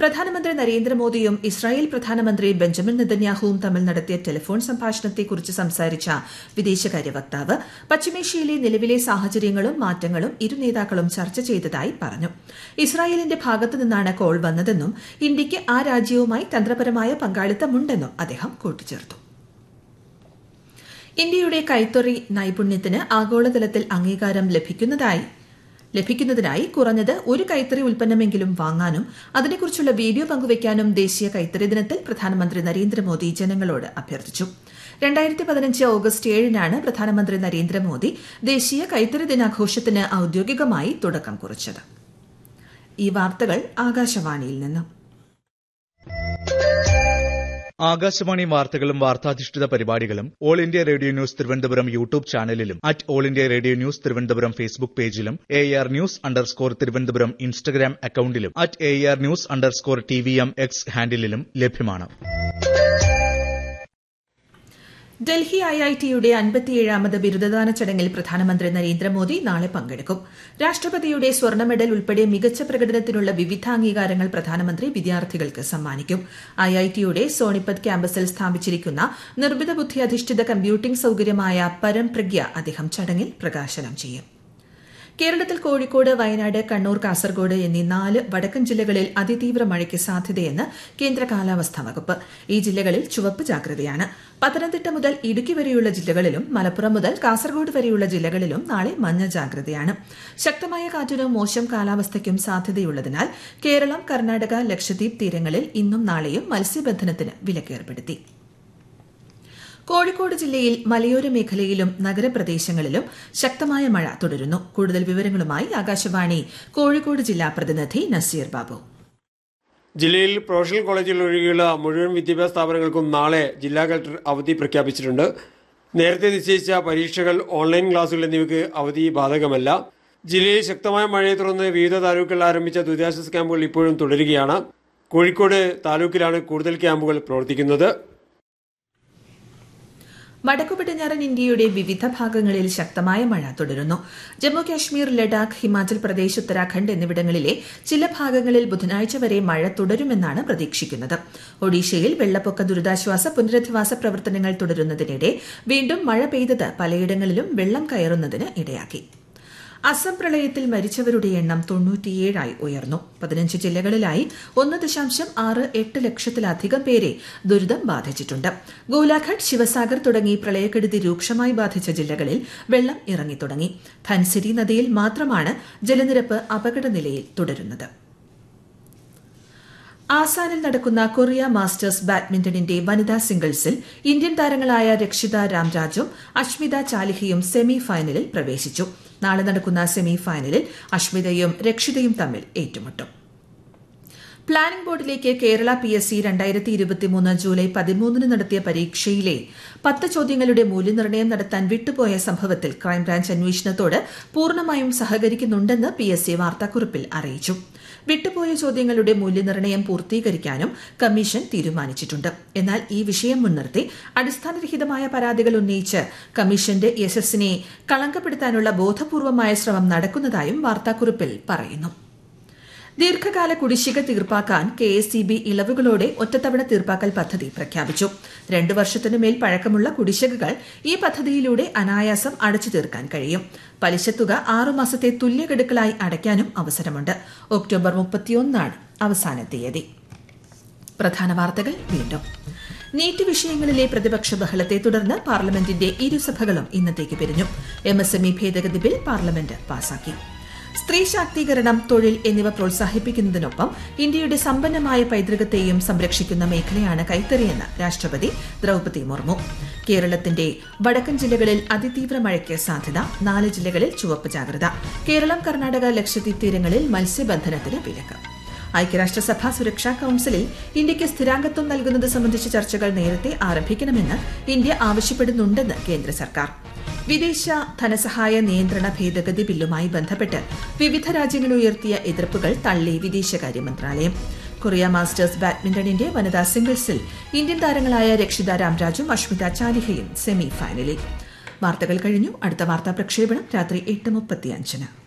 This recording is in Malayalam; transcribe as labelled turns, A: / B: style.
A: പ്രധാനമന്ത്രി നരേന്ദ്രമോദിയും ഇസ്രായേൽ പ്രധാനമന്ത്രി ബെഞ്ചമിൻ നെതന്യാഹുവും തമ്മിൽ നടത്തിയ ടെലിഫോൺ സംഭാഷണത്തെക്കുറിച്ച് സംസാരിച്ച വിദേശകാര്യ വക്താവ് പശ്ചിമേഷ്യയിലെ നിലവിലെ സാഹചര്യങ്ങളും മാറ്റങ്ങളും ഇരു നേതാക്കളും ചർച്ച ചെയ്തതായി പറഞ്ഞു ഇസ്രായേലിന്റെ ഭാഗത്തു നിന്നാണ് കോൾ വന്നതെന്നും ഇന്ത്യയ്ക്ക് ആ രാജ്യവുമായി തന്ത്രപരമായ പങ്കാളിത്തമുണ്ടെന്നും അദ്ദേഹം കൂട്ടിച്ചേർത്തു ഇന്ത്യയുടെ കൈത്തൊറി നൈപുണ്യത്തിന് ആഗോളതലത്തിൽ അംഗീകാരം ലഭിക്കുന്നതായി ലഭിക്കുന്നതിനായി കുറഞ്ഞത് ഒരു കൈത്തറി ഉൽപ്പന്നമെങ്കിലും വാങ്ങാനും അതിനെക്കുറിച്ചുള്ള വീഡിയോ പങ്കുവയ്ക്കാനും ദേശീയ കൈത്തറി ദിനത്തിൽ പ്രധാനമന്ത്രി നരേന്ദ്രമോദി ജനങ്ങളോട് അഭ്യർത്ഥിച്ചു രണ്ടായിരത്തി പതിനഞ്ച് ഓഗസ്റ്റ് ഏഴിനാണ് പ്രധാനമന്ത്രി നരേന്ദ്രമോദി ദേശീയ കൈത്തറി ദിനാഘോഷത്തിന് ഔദ്യോഗികമായി തുടക്കം കുറിച്ചത് ഈ വാർത്തകൾ ആകാശവാണിയിൽ നിന്നും
B: ആകാശവാണി വാർത്തകളും വാർത്താധിഷ്ഠിത പരിപാടികളും All India Radio news Thiruvananthapuram YouTube ചാനലിലും at All India Radio news Thiruvananthapuram Facebook പേജിലും A R news underscore Thiruvananthapuram Instagram അക്കൌണ്ടിലും at A R news underscore T V M X ഹാൻഡിലും ലഭ്യമാണ്
A: ഡൽഹി ഐ ഐ ടിയുടെ അൻപത്തിയേഴാമത് ബിരുദദാന ചടങ്ങിൽ പ്രധാനമന്ത്രി നരേന്ദ്രമോദി നാളെ പങ്കെടുക്കും രാഷ്ട്രപതിയുടെ സ്വർണ്ണ മെഡൽ ഉൾപ്പെടെ മികച്ച പ്രകടനത്തിനുള്ള വിവിധ അംഗീകാരങ്ങൾ പ്രധാനമന്ത്രി വിദ്യാർത്ഥികൾക്ക് സമ്മാനിക്കും ഐ ഐ ടിയുടെ സോണിപത് ക്യാമ്പസിൽ സ്ഥാപിച്ചിരിക്കുന്ന നിർമ്മിത ബുദ്ധി അധിഷ്ഠിത കമ്പ്യൂട്ടിംഗ് സൌകര്യമായ പരംപ്രഗ്യ അദ്ദേഹം ചടങ്ങിൽ പ്രകാശനം ചെയ്യും കേരളത്തിൽ കോഴിക്കോട് വയനാട് കണ്ണൂർ കാസർഗോഡ് എന്നീ നാല് വടക്കൻ ജില്ലകളിൽ അതിതീവ്ര മഴയ്ക്ക് സാധ്യതയെന്ന് കേന്ദ്ര കാലാവസ്ഥാ വകുപ്പ് ഈ ജില്ലകളിൽ ചുവപ്പ് ജാഗ്രതയാണ് പത്തനംതിട്ട മുതൽ ഇടുക്കി വരെയുള്ള ജില്ലകളിലും മലപ്പുറം മുതൽ കാസർഗോഡ് വരെയുള്ള ജില്ലകളിലും നാളെ മഞ്ഞ ജാഗ്രതയാണ് ശക്തമായ കാറ്റിനും മോശം കാലാവസ്ഥയ്ക്കും സാധ്യതയുള്ളതിനാൽ കേരളം കർണാടക ലക്ഷദ്വീപ് തീരങ്ങളിൽ ഇന്നും നാളെയും മത്സ്യബന്ധനത്തിന് വിലക്കേർപ്പെടുത്തി കോഴിക്കോട് ജില്ലയിൽ മലയോര മേഖലയിലും നഗരപ്രദേശങ്ങളിലും ശക്തമായ മഴ തുടരുന്നു കൂടുതൽ വിവരങ്ങളുമായി ആകാശവാണി കോഴിക്കോട് ജില്ലാ പ്രതിനിധി നസീർ ബാബു
C: ജില്ലയിൽ പ്രൊഫഷണൽ കോളേജുകൾ ഒഴികെയുള്ള മുഴുവൻ വിദ്യാഭ്യാസ സ്ഥാപനങ്ങൾക്കും നാളെ ജില്ലാ കളക്ടർ അവധി പ്രഖ്യാപിച്ചിട്ടുണ്ട് നേരത്തെ നിശ്ചയിച്ച പരീക്ഷകൾ ഓൺലൈൻ ക്ലാസുകൾ എന്നിവയ്ക്ക് അവധി ബാധകമല്ല ജില്ലയിൽ ശക്തമായ മഴയെ തുടർന്ന് വിവിധ താലൂക്കുകളിൽ ആരംഭിച്ച ദുരിതാശ്വാസ ക്യാമ്പുകൾ ഇപ്പോഴും തുടരുകയാണ് കോഴിക്കോട് താലൂക്കിലാണ് കൂടുതൽ ക്യാമ്പുകൾ പ്രവർത്തിക്കുന്നത്
A: വടക്കു പടിഞ്ഞാറൻ ഇന്ത്യയുടെ വിവിധ ഭാഗങ്ങളിൽ ശക്തമായ മഴ തുടരുന്നു ജമ്മു കാശ്മീർ ലഡാക്ക് ഹിമാചൽ പ്രദേശ് ഉത്തരാഖണ്ഡ് എന്നിവിടങ്ങളിലെ ചില ഭാഗങ്ങളിൽ ബുധനാഴ്ച വരെ മഴ തുടരുമെന്നാണ് പ്രതീക്ഷിക്കുന്നത് ഒഡീഷയിൽ വെള്ളപ്പൊക്ക ദുരിതാശ്വാസ പുനരധിവാസ പ്രവർത്തനങ്ങൾ തുടരുന്നതിനിടെ വീണ്ടും മഴ പെയ്തത് പലയിടങ്ങളിലും വെള്ളം കയറുന്നതിന് ഇടയാക്കി അസം പ്രളയത്തിൽ മരിച്ചവരുടെ എണ്ണം തൊണ്ണൂറ്റിയേഴായി ഉയർന്നു പതിനഞ്ച് ജില്ലകളിലായി ഒന്ന് ദശാംശം ആറ് എട്ട് ലക്ഷത്തിലധികം പേരെ ദുരിതം ബാധിച്ചിട്ടുണ്ട് ഗോലാഘട്ട് ശിവസാഗർ തുടങ്ങി പ്രളയക്കെടുതി രൂക്ഷമായി ബാധിച്ച ജില്ലകളിൽ വെള്ളം ഇറങ്ങിത്തുടങ്ങി ധൻസിരി നദിയിൽ മാത്രമാണ് ജലനിരപ്പ് അപകടനിലയിൽ തുടരുന്നത് ആസാനിൽ നടക്കുന്ന കൊറിയ മാസ്റ്റേഴ്സ് ബാഡ്മിന്റണിന്റെ വനിതാ സിംഗിൾസിൽ ഇന്ത്യൻ താരങ്ങളായ രക്ഷിത രാംരാജും അഷ്മിത ചാലിഹിയും സെമി ഫൈനലിൽ പ്രവേശിച്ചു നാളെ നടക്കുന്ന സെമി ഫൈനലിൽ അഷ്മിതയും രക്ഷിതയും തമ്മിൽ ഏറ്റുമുട്ടും പ്ലാനിംഗ് ബോർഡിലേക്ക് കേരള പി എസ് സി രണ്ടായിരത്തി ഇരുപത്തിമൂന്ന് ജൂലൈ പതിമൂന്നിന് നടത്തിയ പരീക്ഷയിലെ പത്ത് ചോദ്യങ്ങളുടെ മൂല്യനിർണ്ണയം നടത്താൻ വിട്ടുപോയ സംഭവത്തിൽ ക്രൈംബ്രാഞ്ച് അന്വേഷണത്തോട് പൂർണ്ണമായും സഹകരിക്കുന്നുണ്ടെന്ന് പി എസ് സി വാർത്താക്കുറിപ്പിൽ അറിയിച്ചു വിട്ടുപോയ ചോദ്യങ്ങളുടെ മൂല്യനിർണ്ണയം പൂർത്തീകരിക്കാനും കമ്മീഷൻ തീരുമാനിച്ചിട്ടുണ്ട് എന്നാൽ ഈ വിഷയം മുൻനിർത്തി അടിസ്ഥാനരഹിതമായ പരാതികൾ ഉന്നയിച്ച് കമ്മീഷന്റെ യശസ്സിനെ കളങ്കപ്പെടുത്താനുള്ള ബോധപൂർവമായ ശ്രമം നടക്കുന്നതായും വാർത്താക്കുറിപ്പിൽ പറയുന്നു ദീർഘകാല കുടിശ്ശിക തീർപ്പാക്കാൻ കെ എസ് ഇ ബി ഇളവുകളോടെ ഒറ്റത്തവണ തീർപ്പാക്കൽ പദ്ധതി പ്രഖ്യാപിച്ചു രണ്ടു വർഷത്തിനു മേൽ പഴക്കമുള്ള കുടിശ്ശികകൾ ഈ പദ്ധതിയിലൂടെ അനായാസം അടച്ചു തീർക്കാൻ കഴിയും പലിശത്തുക ആറുമാസത്തെ തുല്യഗഡുക്കളായി അടയ്ക്കാനും അവസരമുണ്ട് ഒക്ടോബർ മുപ്പത്തിയൊന്നാണ് അവസാന തീയതി പ്രധാന വാർത്തകൾ വീണ്ടും നീറ്റ് വിഷയങ്ങളിലെ പ്രതിപക്ഷ ബഹളത്തെ തുടർന്ന് പാർലമെന്റിന്റെ ഇരുസഭകളും ഇന്നത്തേക്ക് പിരിഞ്ഞു എം എസ് എം ഇ ഭേദഗതി ബിൽ പാർലമെന്റ് പാസാക്കി സ്ത്രീ ശാക്തീകരണം തൊഴിൽ എന്നിവ പ്രോത്സാഹിപ്പിക്കുന്നതിനൊപ്പം ഇന്ത്യയുടെ സമ്പന്നമായ പൈതൃകത്തെയും സംരക്ഷിക്കുന്ന മേഖലയാണ് കൈത്തറിയെന്ന് രാഷ്ട്രപതി ദ്രൌപതി മുർമു കേരളത്തിന്റെ വടക്കൻ ജില്ലകളിൽ അതിതീവ്ര മഴയ്ക്ക് സാധ്യത നാല് ജില്ലകളിൽ ചുവപ്പ് ജാഗ്രത കേരളം കർണാടക ലക്ഷദ്വീപ് തീരങ്ങളിൽ മത്സ്യബന്ധനത്തിന് വിലക്ക് ഐക്യരാഷ്ട്രസഭ സുരക്ഷാ കൌൺസിലിൽ ഇന്ത്യയ്ക്ക് സ്ഥിരാംഗത്വം നൽകുന്നത് സംബന്ധിച്ച ചർച്ചകൾ നേരത്തെ ആരംഭിക്കണമെന്ന് ഇന്ത്യ ആവശ്യപ്പെടുന്നുണ്ടെന്ന് കേന്ദ്ര സർക്കാർ വിദേശ ധനസഹായ നിയന്ത്രണ ഭേദഗതി ബില്ലുമായി ബന്ധപ്പെട്ട് വിവിധ രാജ്യങ്ങൾ ഉയർത്തിയ എതിർപ്പുകൾ തള്ളി വിദേശകാര്യ മന്ത്രാലയം കൊറിയ മാസ്റ്റേഴ്സ് ബാഡ്മിന്റണിന്റെ വനിതാ സിംഗിൾസിൽ ഇന്ത്യൻ താരങ്ങളായ രക്ഷിത രാംരാജും അഷ്മിത ചാലിഹയും സെമി ഫൈനലിൽ വാർത്തകൾ കഴിഞ്ഞു അടുത്ത വാർത്താ പ്രക്ഷേപണം രാത്രി എട്ട് മുപ്പത്തിയഞ്ചിന്